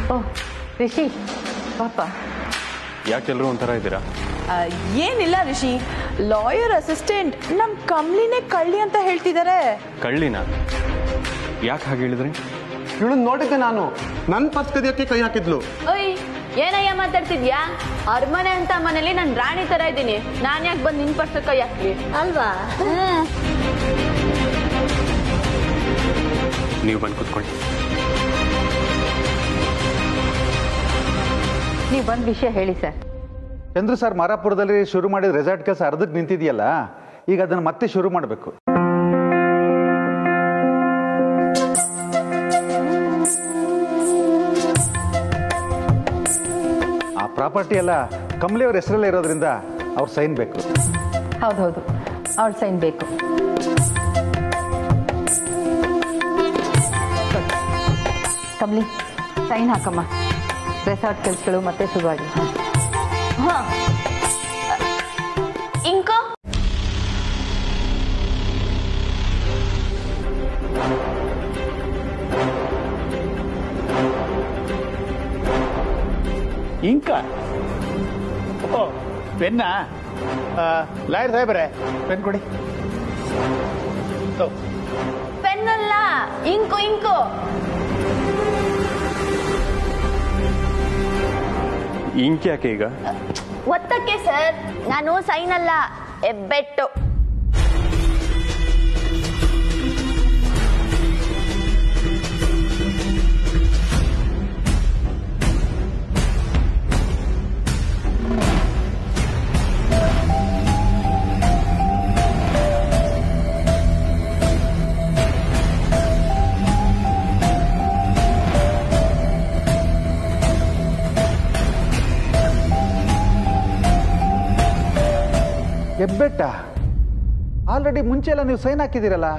ಓ ರಿಷಿ ಪಾಪ ಯಾಕೆಲ್ಲರೂ ಒಂಥರ ಇದ್ದೀರಾ ಆ, ಏನಿಲ್ಲ ರಿಷಿ ಲಾಯರ್ ಅಸಿಸ್ಟೆಂಟ್ ನಮ್ ಕಮ್ಲಿನೇ ಕಳ್ಳಿ ಅಂತ ಹೇಳ್ತಿದ್ದಾರೆ ಕಳ್ಳಿನ ಯಾಕೆ ಹಾಗೆ ಹೇಳಿದ್ರಿ ಇವಳನ್ನ ನೋಡಿದ್ದೆ ನಾನು ನನ್ನ ಪರ್ಸ್ ಕದಿಯಕ್ಕೆ ಕೈ ಹಾಕಿದ್ಲು ಓಯ್ ಏನಯ್ಯ ಮಾತಾಡ್ತಿದ್ಯಾ ಅರಮನೆ ಅಂತ ಮನೇಲಿ ನಾನು ರಾಣಿ ತರ ಇದ್ದೀನಿ ನಾನ್ ಯಾಕೆ ಬಂದು ನಿನ್ ಪರ್ಸ ಕೈ ಹಾಕ್ಲಿ ಅಲ್ವಾ ನೀವು ಬಂದು ಕೂತ್ಕೊಳ್ಳಿ ನೀವು ಬಂದ ವಿಷಯ ಹೇಳಿ ಸರ್ ಚಂದ್ರು ಸರ್ ಮಾರಾಪುರದಲ್ಲಿ ಶುರು ಮಾಡಿದ ರೆಸಾರ್ಟ್ ಕೆಲಸ ಅರ್ಧಕ್ಕೆ ನಿಂತಿದೆಯಲ್ಲ ಈಗ ಅದನ್ನು ಮತ್ತೆ ಶುರು ಮಾಡಬೇಕು ಆ ಪ್ರಾಪರ್ಟಿ ಎಲ್ಲ ಕಮಲಿಯವ್ರ ಹೆಸರಲ್ಲೇ ಇರೋದ್ರಿಂದ ಅವ್ರ ಸೈನ್ ಬೇಕು ಹೌದು ಹೌದು ಅವ್ರ ಸೈನ್ ಬೇಕು ಕಮ್ಲಿ ಸೈನ್ ಹಾಕಮ್ಮ ರೆಸಾರ್ಟ್ ಕೆಲಸಗಳು ಮತ್ತೆ ಶುರುವಾಗಿ ಹಾ ಇಂಕೋ ಇಂಕ ಓ ಪೆನ್ನ ಲಾಯರ್ ಸಾಹೇಬ್ರೆ ಪೆನ್ ಕೊಡಿ ತಗೋ. ಪೆನ್ ಅಲ್ಲ ಇಂಕು ಇಂಕು ಇಂಕ್ ಯಾಕೆ ಈಗ ಒತ್ತಕ್ಕೆ ಸರ್ ನಾನು ಸೈನ್ ಅಲ್ಲ ಎಬ್ಬೆಟ್ಟು ಎಬ್ಬೆಟ್ಟ ಆಲ್ರೆಡಿ ಮುಂಚೆ ಎಲ್ಲ ನೀವು ಸೈನ್ ಹಾಕಿದ್ದೀರಲ್ಲ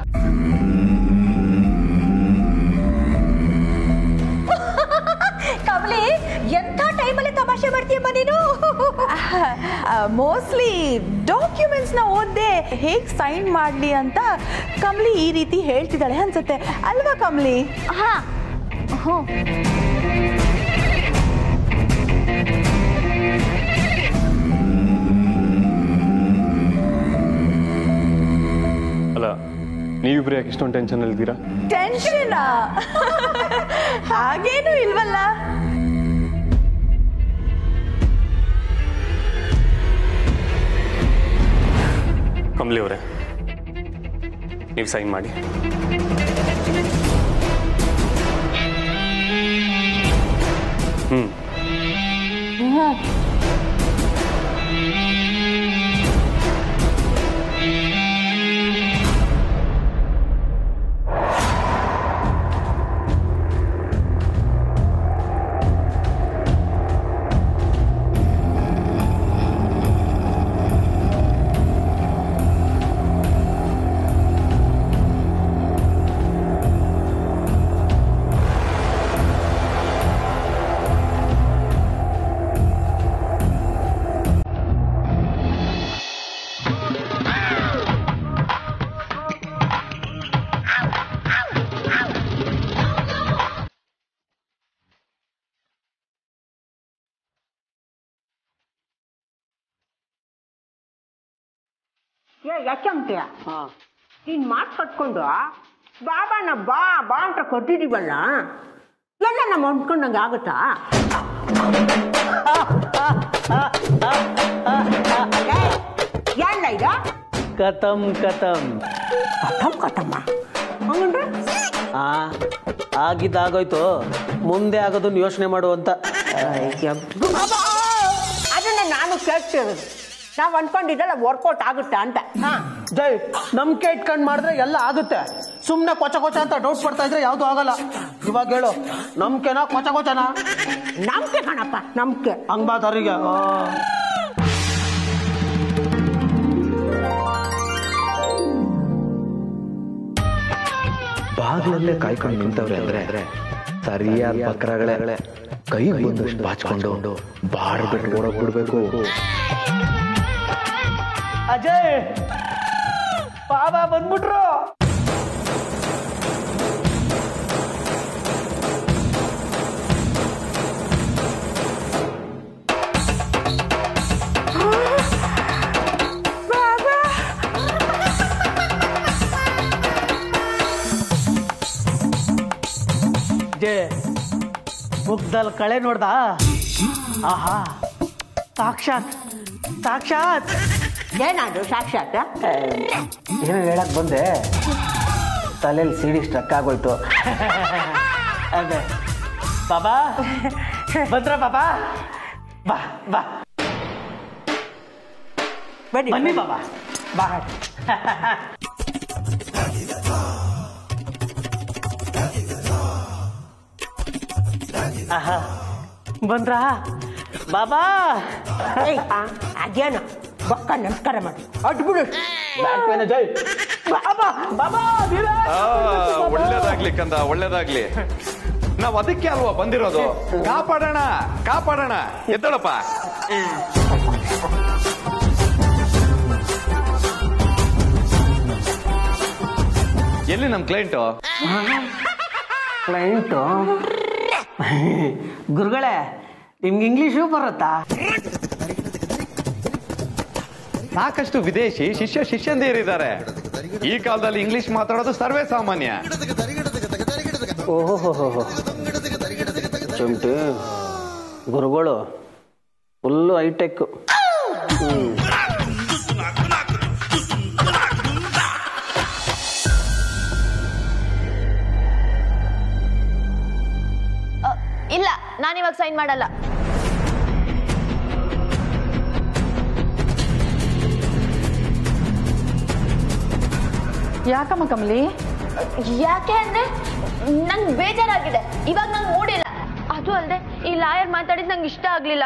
ಕಮಲಿ ಎಂಥ ಟೈಮಲ್ಲಿ ತಮಾಷೆ ಮಾಡ್ತೀಯಮ್ಮ ನೀನು ಮೋಸ್ಟ್ಲಿ ಡಾಕ್ಯುಮೆಂಟ್ಸ್ ನ ಓದ್ದೆ ಹೇಗ್ ಸೈನ್ ಮಾಡ್ಲಿ ಅಂತ ಕಮ್ಲಿ ಈ ರೀತಿ ಹೇಳ್ತಿದ್ದಾಳೆ ಅನ್ಸುತ್ತೆ ಅಲ್ವಾ ಕಮ್ಲಿ ಹಾ ಹ್ಞೂ ಅಲ್ಲ ನೀವಿಬ್ರು ಯಾಕೆ ಇಷ್ಟೊಂದು ಟೆನ್ಷನ್ ಇದ್ದೀರಾ ಟೆನ್ಷನ್ ಹಾಗೇನು ಇಲ್ವಲ್ಲ ಕಮಲಿ ಅವರೇ ನೀವು ಸೈನ್ ಮಾಡಿ ಹ್ಞೂ ಏ ಯಚ್ಚಂತ್ಯ ನೀನ್ ಮಾತು ಕಟ್ಕೊಂಡು ಬಾಬಾನ ಬಾ ಬಾ ಅಂತ ಕೊಟ್ಟಿದೀವಲ್ಲ ಎಲ್ಲ ನಮ್ಮ ಹೊಂದ್ಕೊಂಡಂಗೆ ಆಗುತ್ತಾ ಏನ್ ಇದು ಕತಮ್ ಕತಮ್ ಕಥಮ್ ಕಥಮ್ಮ ಹಂಗಂದ್ರೆ ಆ ಆಗಿದ್ದಾಗೋಯ್ತು ಮುಂದೆ ಆಗೋದನ್ನ ಯೋಚನೆ ಮಾಡು ಅಂತ ಅದನ್ನ ನಾನು ಕೇಳ್ತಿರೋದು ನಾವು ಅನ್ಕೊಂಡಿದ್ದಲ್ಲ ವರ್ಕೌಟ್ ಆಗುತ್ತಾ ಅಂತ ಹಾ ಜೈ ನಂಬಿಕೆ ಇಟ್ಕೊಂಡ್ ಮಾಡಿದ್ರೆ ಎಲ್ಲ ಆಗುತ್ತೆ ಸುಮ್ನೆ ಕೊಚ ಕೊಚ ಅಂತ ಡೌಟ್ ಪಡ್ತಾ ಇದ್ರೆ ಯಾವ್ದು ಆಗಲ್ಲ ಇವಾಗ ಹೇಳು ನಂಬಿಕೆನಾ ಕೊಚ ಕೊಚನಾ ನಂಬಿಕೆ ಕಣಪ್ಪ ನಂಬಿಕೆ ಹಂಗ್ ಬಾ ತರಿಗೆ ಬಾಗ್ಲಲ್ಲೇ ಕಾಯ್ಕೊಂಡು ನಿಂತವ್ರೆ ಅಂದ್ರೆ ಸರಿಯಾದ ಬಕ್ರಗಳೇ ಕೈ ಬಂದಷ್ಟು ಬಾಚ್ಕೊಂಡು ಬಾರ್ ಬಿಟ್ಟು ಓಡೋಗ್ ಬಿಡ್ಬೇಕು ಅಜಯ್ ಬಾಬಾ ಬಂದ್ಬಿಟ್ರು ಅಜ್ಜೆ ಮುಗ್ದಲ್ಲಿ ಕಳೆ ನೋಡ್ದ ಆಹಾ ಸಾಕ್ಷಾತ್ ಸಾಕ್ಷಾತ್ ಏನಾದ್ರು ಸಾಕ್ಷಾತ್ ಏನೋ ಹೇಳಕ್ ಬಂದೆ ತಲೆಯಲ್ಲಿ ಸಿಡಿ ಸ್ಟ್ರಕ್ ಆಗೋಯ್ತು ಅದೇ ಬಾಬಾ ಬಂದ್ರ ಬಾಬಾ ಬಾ ಬಾ ಬನ್ನಿ ಬನ್ನಿ ಬಾಬಾ ಬಾ ಆಹಾ ಬಂದ್ರ ಬಾಬಾ ಏಯ್, ಆ, ಅದೇನು ಬಕ್ಕ ನಮಸ್ಕಾರ ಮಾಡಿ ಅಡ್ಬಿಡು ಜೈ ಬಾಬಾ ಬಾಬಾ ವೀರ! ಒಳ್ಳೇದಾಗ್ಲಿ ಕಂದ ಒಳ್ಳೇದಾಗ್ಲಿ ನಾವ್ ಅದಕ್ಕೆ ಅಲ್ವಾ ಬಂದಿರೋದು ಕಾಪಾಡೋಣ ಕಾಪಾಡೋಣ ಎದ್ದಳಪ್ಪ ಎಲ್ಲಿ ನಮ್ ಕ್ಲೈಂಟು ಕ್ಲೈಂಟು ಗುರುಗಳೇ ನಿಮ್ಗೆ ಇಂಗ್ಲೀಷು ಬರುತ್ತಾ ಸಾಕಷ್ಟು ವಿದೇಶಿ ಶಿಷ್ಯ ಶಿಷ್ಯಂದಿರಿದ್ದಾರೆ ಈ ಕಾಲದಲ್ಲಿ ಇಂಗ್ಲಿಷ್ ಮಾತಾಡೋದು ಸರ್ವೇ ಸಾಮಾನ್ಯ ಓಹೋ ಚುಮ್ಟಿ ಗುರುಗಳು ಫುಲ್ಲು ಹೈಟೆಕ್ ಅ, ಇಲ್ಲ ನಾನಿವಾಗ ಸೈನ್ ಮಾಡಲ್ಲ ಯಾಕಮ್ಮ ಕಮಲಿ ಯಾಕೆ ಅಂದ್ರೆ ನಂಗೆ ಬೇಜಾರಾಗಿದೆ ಇವಾಗ ನಂಗೆ ಮೂಡಿಲ್ಲ ಅದು ಅಲ್ಲದೆ ಈ ಲಾಯರ್ ಮಾತಾಡಿದ್ ನಂಗೆ ಇಷ್ಟ ಆಗ್ಲಿಲ್ಲ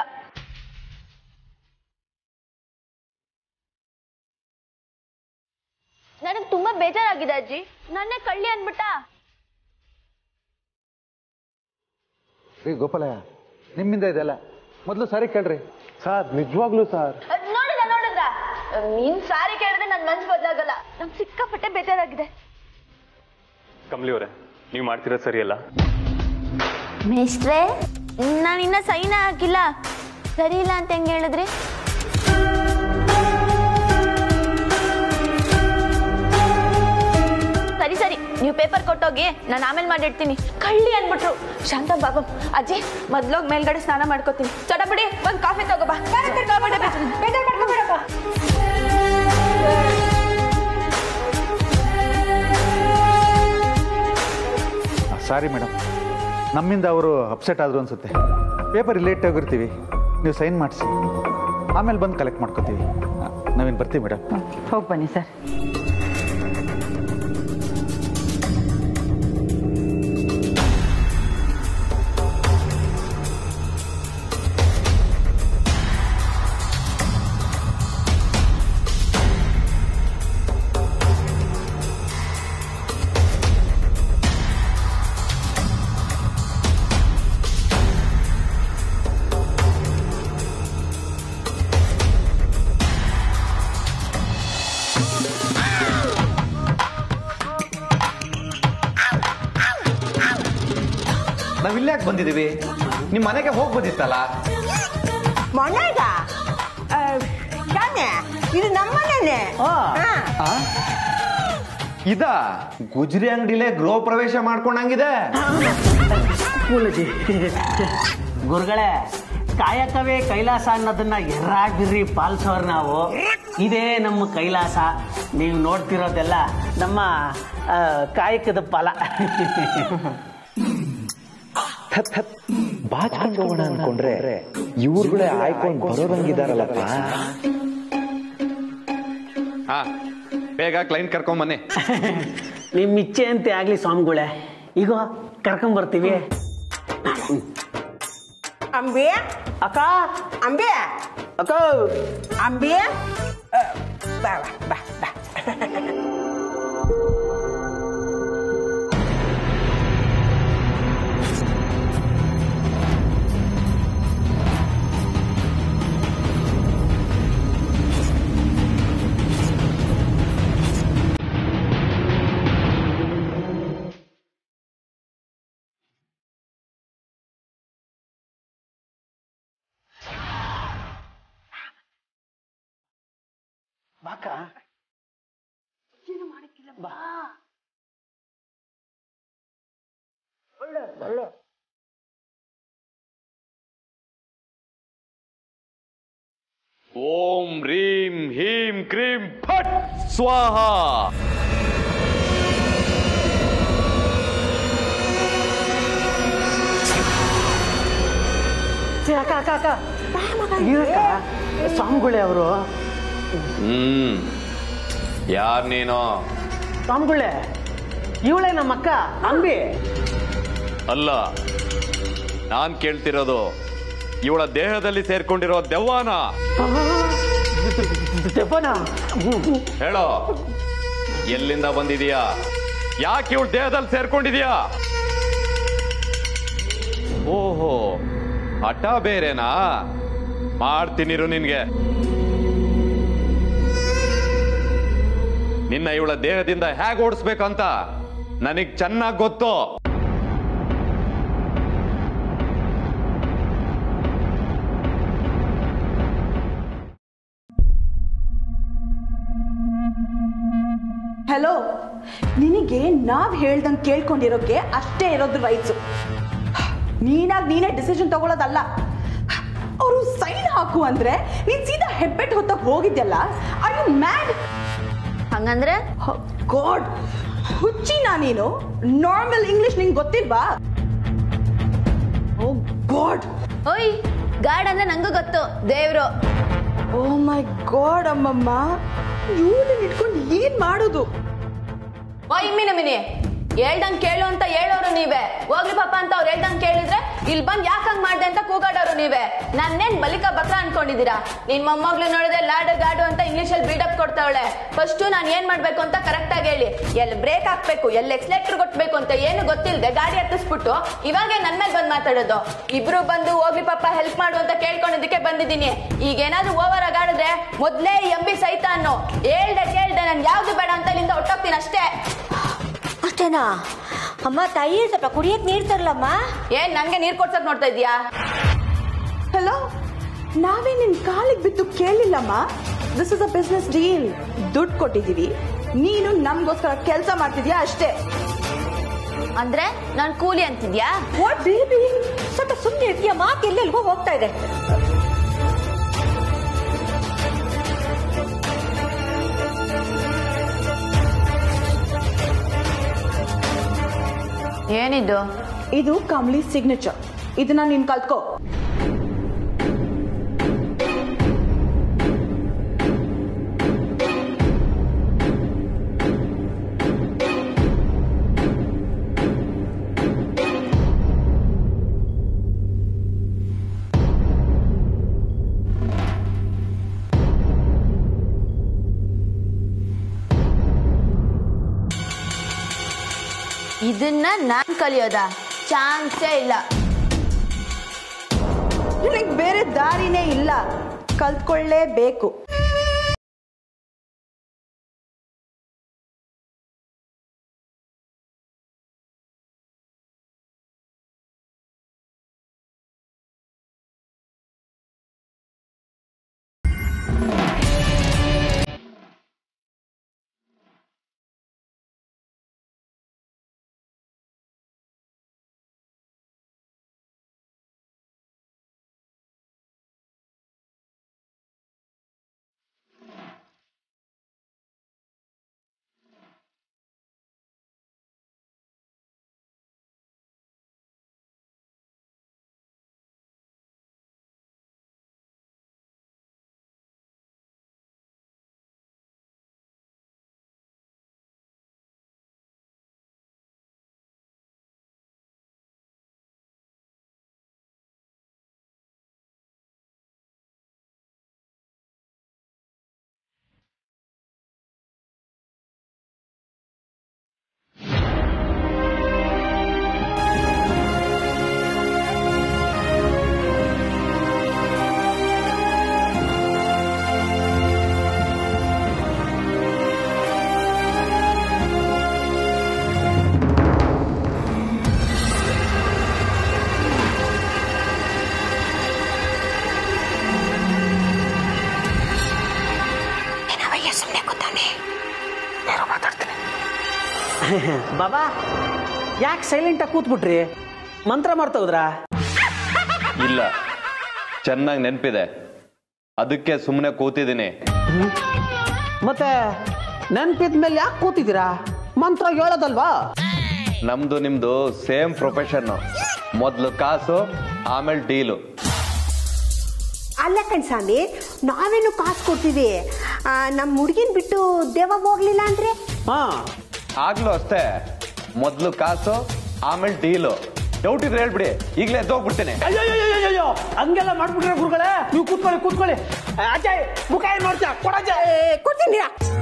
ನನಗೆ ತುಂಬಾ ಬೇಜಾರಾಗಿದೆ ಅಜ್ಜಿ ನನ್ನೇ ಕಳ್ಳಿ ಅನ್ಬಿಟ್ಟ ರೀ ಗೋಪಾಲಯ್ಯ ನಿಮ್ಮಿಂದ ಇದೆಲ್ಲ ಮೊದಲು ಸರಿ ಕೇಳ್ರಿ ಸರ್ ನಿಜವಾಗ್ಲೂ ಸರ್ ಅಹ್, ನೋಡಿದ್ರ ನೋಡಿದ್ರ ಅಹ್, ನೀನ್ ಸಾರಿ ಕೇಳಿದ್ರೆ ನನ್ ಮನ್ಸು ಬದಲಾಗಲ್ಲ ನಂಗೆ ಸಿಕ್ಕಾಪಟ್ಟೆ ಬೇಜಾರಾಗಿದೆ ಕಮಲಿ ಅವರೇ ನೀವು ಮಾಡ್ತಿರೋದು ಸರಿಯಲ್ಲ ಮೇಷ್ಟ್ರೆ ನಾನು ಇನ್ನ ಸೈನ್ ಹಾಕಿಲ್ಲ ಸರಿ ಇಲ್ಲ ಅಂತ ಹೆಂಗ್ ಹೇಳಿದ್ರಿ ಸರಿ ಸರಿ ನೀವು ಪೇಪರ್ ಕೊಟ್ಟೋಗಿ ನಾನು ಆಮೇಲೆ ಮಾಡಿಡ್ತೀನಿ ಕಳ್ಳಿ ಅನ್ಬಿಟ್ರು ಶಾಂತ ಬಾಬಾ ಅಜ್ಜಿ ಮೊದ್ಲೋಗಿ ಮೇಲ್ಗಡೆ ಸ್ನಾನ ಮಾಡ್ಕೋತೀನಿ ಚಟಪಡಿ ಒಂದ್ ಕಾಫಿ ತಗೋಬಾ ಬೇಜಾರ್ ಮಾಡ್ಕೊಬೇಡಪ್ಪ ಸಾರಿ ಮೇಡಮ್ ನಮ್ಮಿಂದ ಅವರು ಅಪ್ಸೆಟ್ ಆದ್ರು ಅನ್ಸುತ್ತೆ ಪೇಪರ್ ಲೇಟ್ ಆಗಿರ್ತೀವಿ ನೀವು ಸೈನ್ ಮಾಡಿಸಿ ಆಮೇಲೆ ಬಂದು ಕಲೆಕ್ಟ್ ಮಾಡ್ಕೋತೀವಿ ನಾವೇನು ಬರ್ತೀವಿ ಮೇಡಮ್ ಹೋಗಿ ಬನ್ನಿ ಸರ್ ನಾವಿಲ್ಲೇ ಯಾಕೆ ಬಂದಿದ್ದೀವಿ ನಿಮ್ಮ ಮನೆಗೆ ಹೋಗ್ಬೋದಿತ್ತಲ್ಲ ಮನೆಗ ತಾನೆ ಇದು ನಮ್ಮನೇನೆ ಆ. ಇದ ಗುಜರಿ ಅಂಗಡಿಲೇ ಗೃಹ ಪ್ರವೇಶ ಮಾಡ್ಕೊಂಡಂಗಿದೆ ಕೂಲಜಿ ಗುರುಗಳೇ ಕಾಯಕವೇ ಕೈಲಾಸ ಅನ್ನೋದನ್ನ ಎರ್ರಾಗಿರ್ರಿ ಪಾಲಿಸೋರು ನಾವು ಇದೇ ನಮ್ಮ ಕೈಲಾಸ ನೀವು ನೋಡ್ತಿರೋದೆಲ್ಲ ನಮ್ಮ ಆ, ಕಾಯಕದ ಫಲ ಬಾಚ್ಕೊಂಡು ಹೋಗೋಣ ಅನ್ಕೊಂಡ್ರೆ ಇವ್ರುಗಳೇ ಆಯ್ಕೊಂಡು ಬರೋರಂಗಿದಾರಲ್ಲಪ್ಪ ಹಾ ಬೇಗ ಕ್ಲೈಂಟ್ ಕರ್ಕೊಂಬನ್ನಿ ನಿಮ್ಮ ಇಚ್ಛೆ ಅಂತೆ ಆಗ್ಲಿ ಸ್ವಾಮಿಗಳೇ ಈಗ ಕರ್ಕೊಂಬರ್ತೀವಿ ಅಂಬಿ ಅಕ್ಕ ಅಂಬಿ ಅಕ್ಕ ಅಂಬಿ ಅ, ಬಾ ಬಾ ಬಾ ಬಾಕ ಬಾ ಒಳ್ಳೆ ಓಂ ರೀಂ ಹೀಂ ಕ್ರೀಂ ಫಟ್ ಸ್ವಾಹ ಏ, ಅಕ್ಕ ಅಕ್ಕ ಅಕ್ಕ ಇರಕ್ಕ ಸ್ವಾಮಿಗಳೇ ಅವರು ಹ್ಮ್ ಯಾರ್ ನೀನು ಸ್ವಾಮಿಗಳೇ ಇವಳೇ ನಮ್ಮ ಅಕ್ಕ ಅಂಬಿ ಅಲ್ಲ ನಾನ್ ಕೇಳ್ತಿರೋದು ಇವಳ ದೇಹದಲ್ಲಿ ಸೇರ್ಕೊಂಡಿರೋ ದೆವ್ವಾನ ದೆವ್ವನ ಹೇಳೋ ಎಲ್ಲಿಂದ ಬಂದಿದೀಯಾ ಯಾಕೆ ಇವಳ ದೇಹದಲ್ಲಿ ಸೇರ್ಕೊಂಡಿದೀಯಾ ಓಹೋ ಹಠ ಬೇರೆನಾ ಮಾಡ್ತೀನಿರು ನಿನ್ಗೆ ನಿನ್ನ ಇವಳ ದೇಹದಿಂದ ಹೇಗೆ ಓಡಿಸ್ಬೇಕಂತ ನನಗ್ ಚೆನ್ನಾಗ್ ಗೊತ್ತು ಹಲೋ ನಿನಗೆ ನಾವ್ ಹೇಳ್ದಂಗೆ ಕೇಳ್ಕೊಂಡಿರೋಕೆ ಅಷ್ಟೇ ಇರೋದು ರೈಟ್ಸು ನೀನಾಗ್ ನೀನೇ ಡಿಸಿಷನ್ ತಗೊಳ್ಳೋದಲ್ಲ ಅವರು ಸೈನ್ ಹಾಕು ಅಂದ್ರೆ ನೀನ್ ಸೀದಾ ಹೆಬ್ಬೆಟ್ ಹೊತ್ತಕ್ ಹೋಗಿದ್ಯಲ್ಲ ಐ ಯು ಮ್ಯಾಡ್ ಹಂಗಂದ್ರೆ ಗಾಡ್ ಹುಚ್ಚಿನ ನೀನು ನಾರ್ಮಲ್ ಇಂಗ್ಲಿಷ್ ನಿಂಗೆ ಗೊತ್ತಿಲ್ವಾ ಓ ಗಾಡ್ ಓಯ್ ಗಾಡ್ ಅಂದ್ರೆ ನಂಗೂ ಗೊತ್ತು ದೇವ್ರು ಓ ಮೈ ಗಾಡ್ ಅಮ್ಮಮ್ಮ ಇವ್ರನ್ನ ಇಟ್ಕೊಂಡು ಏನ್ ಮಾಡೋದು ಓಯ್ ಮಿನಿ ಮಿನಿ ಹೇಳ್ದಂಗ್ ಕೇಳು ಅಂತ ಹೇಳೋರು ನೀವೇ ಹೋಗ್ಲಿ ಪಾಪ ಅಂತ ಅವ್ರು ಹೇಳ್ದಂಗ್ ಕೇಳಿದ್ರೆ ಇಲ್ಲಿ ಬಂದ್ ಯಾಕ್ ಹಂಗ್ ಮಾಡ್ದೆ ಅಂತ ಕೂಗಾಡೋರು ನೀವೇ ನನ್ನೇನ್ ಬಲಿಕ ಬಕ್ರ ಅನ್ಕೊಂಡಿದೀರಾ ನಿನ್ ಮೊಮ್ಮಗ್ಳು ನೋಡಿದ್ರೆ ಲಾಡು ಗಾಡು ಅಂತ ಇಂಗ್ಲಿಷ್ ಅಲ್ಲಿ ಬಿಲ್ಡಪ್ ಕೊಡ್ತಾವಳೆ ಫಸ್ಟ್ ನಾನ್ ಏನ್ ಮಾಡ್ಬೇಕು ಅಂತ ಕರೆಕ್ಟ್ ಆಗಿ ಹೇಳಿ ಎಲ್ಲಿ ಬ್ರೇಕ್ ಹಾಕ್ಬೇಕು ಎಲ್ಲಿ ಎಕ್ಸ್ಲೇಟರ್ ಕೊಟ್ಬೇಕು ಅಂತ ಏನು ಗೊತ್ತಿಲ್ಲದೆ ಗಾಡಿ ಹತ್ತಿಸ್ಬಿಟ್ಟು ಇವಾಗ ನನ್ ಮೇಲೆ ಬಂದ್ ಮಾತಾಡೋದು ಇಬ್ರು ಬಂದು ಹೋಗ್ಲಿ ಪಾಪ ಹೆಲ್ಪ್ ಮಾಡು ಅಂತ ಕೇಳ್ಕೊಂಡಿದ್ದಕ್ಕೆ ಬಂದಿದ್ದೀನಿ ಈಗ ಏನಾದ್ರೂ ಓವರ್ ಆಗಾಡಿದ್ರೆ ಮೊದ್ಲೇ ಎಂಬಿ ಸಹಿತ ಅನ್ನೋ ಹೇಳ್ದೆ ಕೇಳ್ದೆ ನನ್ ಯಾವ್ದು ಬೇಡ ಅಂತ ಇಲ್ಲಿಂದ ಹೊಟ್ಟೋಗ್ತೀನಿ ಅಷ್ಟೇ ಅಷ್ಟೇನಾ ಅಮ್ಮ ತಾಯಿ ಸ್ವಲ್ಪ ಕುಡಿಯಕ್ ನೀರ್ ತರ್ಲಮ್ಮ ಏನ್ ನಂಗೆ ನೀರ್ ಕೊಡ್ಸಕ್ ನೋಡ್ತಾ ಇದೀಯಾ ಹಲೋ ನಾವೇ ನಿನ್ ಕಾಲಿಗೆ ಬಿದ್ದು ಕೇಳಿಲ್ಲಮ್ಮ this is a business deal ದುಡ್ಡು ಕೊಟ್ಟಿದೀವಿ ನೀನು ನಮ್ಗೋಸ್ಕರ ಕೆಲಸ ಮಾಡ್ತಿದ್ಯಾ ಅಷ್ಟೇ ಅಂದ್ರೆ ನಾನ್ ಕೂಲಿ ಅಂತಿದ್ಯಾ ವಾಟ್ ಬೇಬಿ ಸ್ವಲ್ಪ ಸುಮ್ಮನೆ ಇರ್ತೀಯ ಮಾತು ಎಲ್ಲೆಲ್ಗೋ ಹೋಗ್ತಾ ಇದೆ ಏನಿದು ಇದು ಕಮ್ಲಿ ಸಿಗ್ನೇಚರ್ ಇದನ್ನ ನೀನ್ ಕಲ್ತ್ಕೋ ಇದನ್ನ ನಾನ್ ಕಲಿಯೋದ ಚಾನ್ಸೇ ಇಲ್ಲ ನಿನಗ್ ಬೇರೆ ದಾರಿನೇ ಇಲ್ಲ ಕಲ್ತ್ಕೊಳ್ಳೇಬೇಕು ಬಾಬಾ ಯಾಕೆ ಸೈಲೆಂಟಾಗಿ ಕೂತ್ಬಿಟ್ರಿ ಮಂತ್ರ ಮಾಡ್ತಾ ಹೋದ್ರಾ ಇಲ್ಲ ಚೆನ್ನಾಗಿ ನೆನಪಿದೆ ಅದಕ್ಕೆ ಸುಮ್ಮನೆ ಕೂತಿದ್ದೀನಿ ಮತ್ತೆ ನೆನ್ಪಿದ ಮೇಲೆ ಯಾಕೆ ಕೂತಿದ್ದೀರಾ ಮಂತ್ರ ಹೇಳೋದಲ್ವಾ ನಮ್ದು ನಿಮ್ದು ಸೇಮ್ ಪ್ರೊಫೆಷನ್ ಮೊದ್ಲು ಕಾಸು ಆಮೇಲೆ ಡೀಲು ಅಲ್ಲ ಕಣ್ಸ್ವಾಮಿ ನಾವೇನು ಕಾಸು ಕೊಡ್ತೀವಿ ಆ, ನಮ್ಮ ಹುಡುಗಿನ ಬಿಟ್ಟು ದೇವ ಹೋಗ್ಲಿಲ್ಲ ಅಂದ್ರೆ ಹಾ ಆಗ್ಲೂ ಅಷ್ಟೇ ಮೊದ್ಲು ಕಾಸು ಆಮೇಲೆ ಡೀಲು ಡೌಟ್ ಇದ್ರೆ ಹೇಳ್ಬಿಡಿ ಈಗಲೇ ಎದ್ದೋಗ್ಬಿಡ್ತೇನೆ ಅಯ್ಯೋ ಹಂಗೆಲ್ಲ ಮಾಡ್ಬಿಟ್ರೆ ಗುರುಗಳೇ ನೀವು ಕೂತ್ಕೊಳ್ಳಿ ಕೂತ್ಕೊಳ್ಳಿ ಅಜಯ್ ಮುಖ ಏನ್ ನೋಡ್ತೀಯ ಕೊಡಜಯ್ ಕೊಡ್ತೀನಿ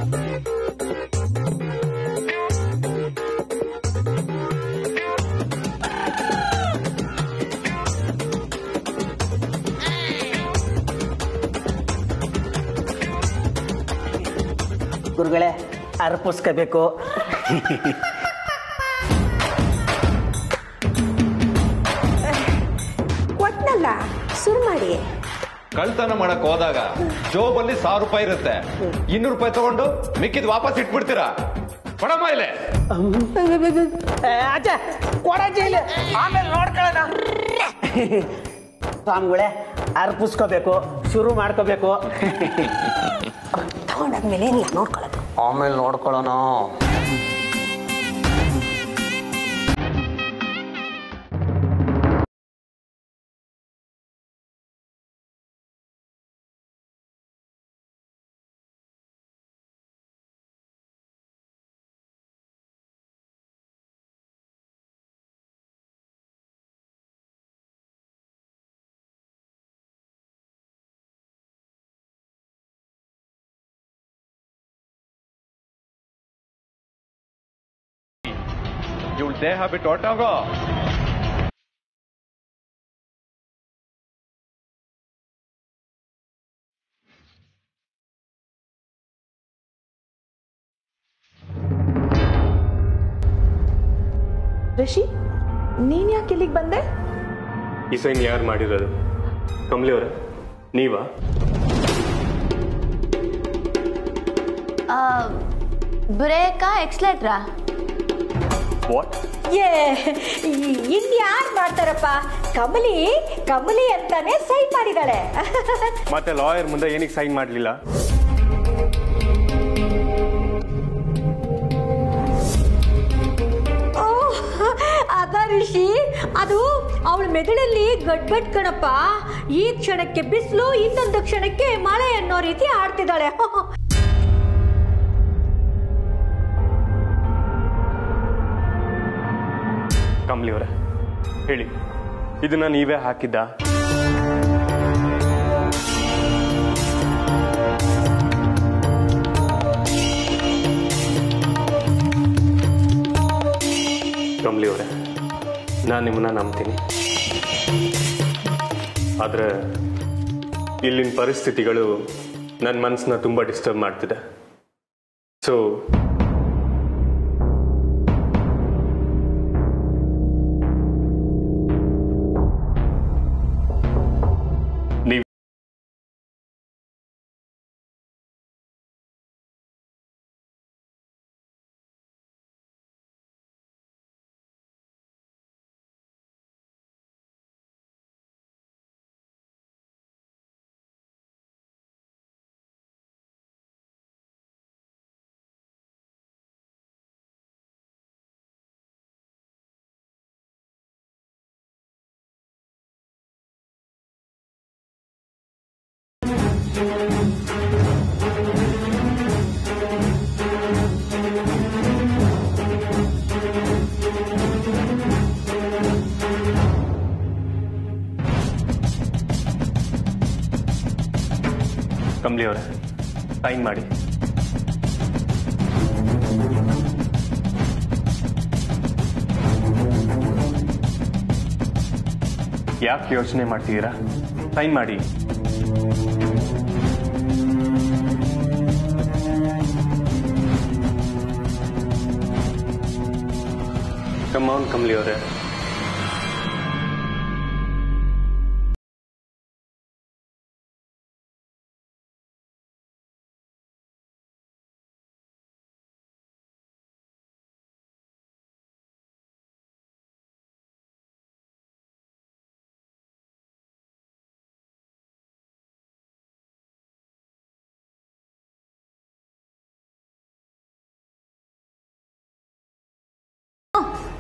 ಗುರುಗಳೇ ಅರ್ಪಿಸ್ಕೋಬೇಕು ಕೊಟ್ನಲ್ಲ ಶುರು ಮಾಡಿ ಕಳ್ತನ ಮಾಡಕ್ ಹೋದಾಗ ಜೋಬಲ್ಲಿ ಸಾವಿರ ರೂಪಾಯಿ ಇರುತ್ತೆ ಇನ್ನೂರು ರೂಪಾಯಿ ತಗೊಂಡು ಮಿಕ್ಕಿದ್ ವಾಪಸ್ ಇಟ್ಬಿಡ್ತೀರಾ ಕೊಡಮ್ಮ ಇಲ್ಲೇ ಅಜ್ಜ ಕೊಡಜ್ಜ ಇಲ್ಲಿ ಆಮೇಲೆ ನೋಡ್ಕೊಳ್ಳೋಣ ಸ್ವಾಮಿಗಳೇ ಅರ್ಪಿಸ್ಕೋಬೇಕು ಶುರು ಮಾಡ್ಕೋಬೇಕು ತಗೊಂಡಾದ್ಮೇಲೆ ಏನಿಲ್ಲ ನೋಡ್ಕೊಳ್ಳೋದು ಆಮೇಲೆ ನೋಡ್ಕೊಳ್ಳೋಣ ಇವಳು ದೇಹ ಬಿಟ್ಟು ಹೊಟ್ಟೋಗೋ ರಿಷಿ ನೀನ್ ಯಾಕೆ ಇಲ್ಲಿಗೆ ಬಂದೆ ಈ ಸೈನ್ ಯಾರು ಮಾಡಿರೋದು ಕಮಲಿ ಅವರ ನೀವಾ ಬ್ರೇಕಾ ಎಕ್ಸ್ಲೇಟ್ರಾ ವಾಟ್ ಏ ಇನ್ಯಾರು ಮಾಡ್ತಾರಪ್ಪ ಕಮಲಿ ಕಮಲಿ ಅಂತಾನೆ ಸೈನ್ ಮಾಡಿದಾಳೆ ಮತ್ತೆ ಲಾಯರ್ ಮುಂದೆ ಏನಕ್ಕೆ ಸೈನ್ ಮಾಡಲಿಲ್ಲ ಓ ಅದ ಋಷಿ ಅದು ಅವಳ ಮೆದುಳಲ್ಲಿ ಗಡ್ಬಡ್ ಕಣಪ್ಪ ಈ ಕ್ಷಣಕ್ಕೆ ಬಿಸಿಲು ಇನ್ನೊಂದು ಕ್ಷಣಕ್ಕೆ ಮಳೆ ಅನ್ನೋ ರೀತಿ ಆಡ್ತಿದ್ದಾಳೆ ಕಮಲಿ ಅವರೇ ಹೇಳಿ ಇದನ್ನ ನೀವೇ ಹಾಕಿದ್ದ ಕಮಲಿ ಅವರೇ ನಾನು ನಿಮ್ಮನ್ನ ನಂಬ್ತೀನಿ ಆದರೆ ಇಲ್ಲಿನ ಪರಿಸ್ಥಿತಿಗಳು ನನ್ನ ಮನಸ್ಸನ್ನ ತುಂಬ ಡಿಸ್ಟರ್ಬ್ ಮಾಡ್ತಿದೆ ಸೊ ನೀವು ಕಮಲಿ ಅವರೇ ಸೈನ್ ಮಾಡಿ ಯಾಕೆ ಯೋಚನೆ ಮಾಡ್ತಿದ್ದೀರಾ ಸೈನ್ ಮಾಡಿ ಕಮಾನ್ ಕಮಲಿ ಅವರೇ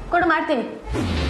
ಕೊಡು ಮಾಡ್ತೀನಿ